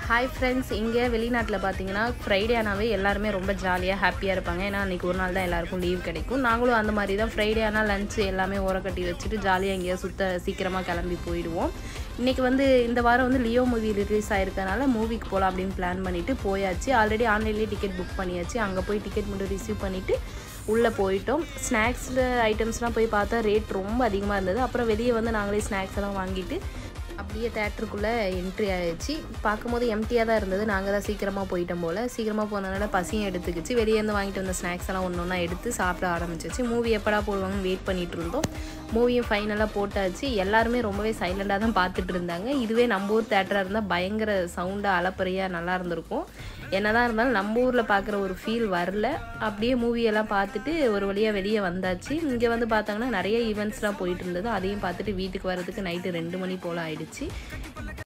hi friends இங்கே வெளிநாட்டில் பார்த்தீங்கன்னா ஃப்ரைடே ஆனாவே எல்லாருமே ரொம்ப ஜாலியாக ஹாப்பியாக இருப்பாங்க ஏன்னா அன்றைக்கி ஒரு நாள் தான் எல்லாருக்கும் லீவ் கிடைக்கும் நாங்களும் அந்த மாதிரி தான் ஃப்ரைடே ஆனால் லஞ்சு எல்லாமே ஓரக்கட்டி வச்சுட்டு ஜாலியாக எங்கேயா சுத்த சீக்கிரமாக கிளம்பி போயிடுவோம் இன்றைக்கி வந்து இந்த வாரம் வந்து லியோ மூவி ரிலீஸ் ஆயிருக்கனால மூவிக்கு போகலாம் அப்படின்னு பிளான் பண்ணிவிட்டு போயாச்சு ஆல்ரெடி ஆன்லைன்லேயே டிக்கெட் புக் பண்ணியாச்சு அங்கே போய் டிக்கெட் மட்டும் ரிசீவ் பண்ணிவிட்டு உள்ளே போயிட்டோம் ஸ்நாக்ஸில் ஐட்டம்ஸ்லாம் போய் பார்த்தா ரேட் ரொம்ப அதிகமாக இருந்தது அப்புறம் வெளியே வந்து நாங்களே ஸ்நாக்ஸ் எல்லாம் வாங்கிட்டு அப்படியே தேட்டருக்குள்ளே என்ட்ரி ஆயிடுச்சு பார்க்கும்போது எம்டியாக தான் இருந்தது நாங்கள் தான் சீக்கிரமாக போயிட்டோம் போல் சீக்கிரமாக போனதுனால பசியும் எடுத்துக்கிச்சு வெளியேருந்து வாங்கிட்டு வந்த ஸ்நாக்ஸ் எல்லாம் ஒன்று ஒன்றா எடுத்து சாப்பிட ஆரம்பிச்சிச்சு மூவி எப்படா போடுவாங்கன்னு வெயிட் பண்ணிட்டு இருந்தோம் மூவியும் ஃபைனலாக போட்டாச்சு எல்லாருமே ரொம்பவே சைலண்டாக தான் பார்த்துட்டு இருந்தாங்க இதுவே நம்ம ஊர் தேட்டராக இருந்தால் பயங்கர சவுண்டாக அலப்பறையாக நல்லா இருந்திருக்கும் என்னதான் இருந்தாலும் நம்ம ஊரில் பார்க்குற ஒரு ஃபீல் வரல அப்படியே மூவியெல்லாம் பார்த்துட்டு ஒரு வழியாக வெளியே வந்தாச்சு இங்கே வந்து பார்த்தாங்கன்னா நிறைய ஈவெண்ட்ஸ்லாம் போயிட்டு இருந்தது அதையும் பார்த்துட்டு வீட்டுக்கு வரதுக்கு நைட்டு ரெண்டு மணி போல் ஆயிடுச்சு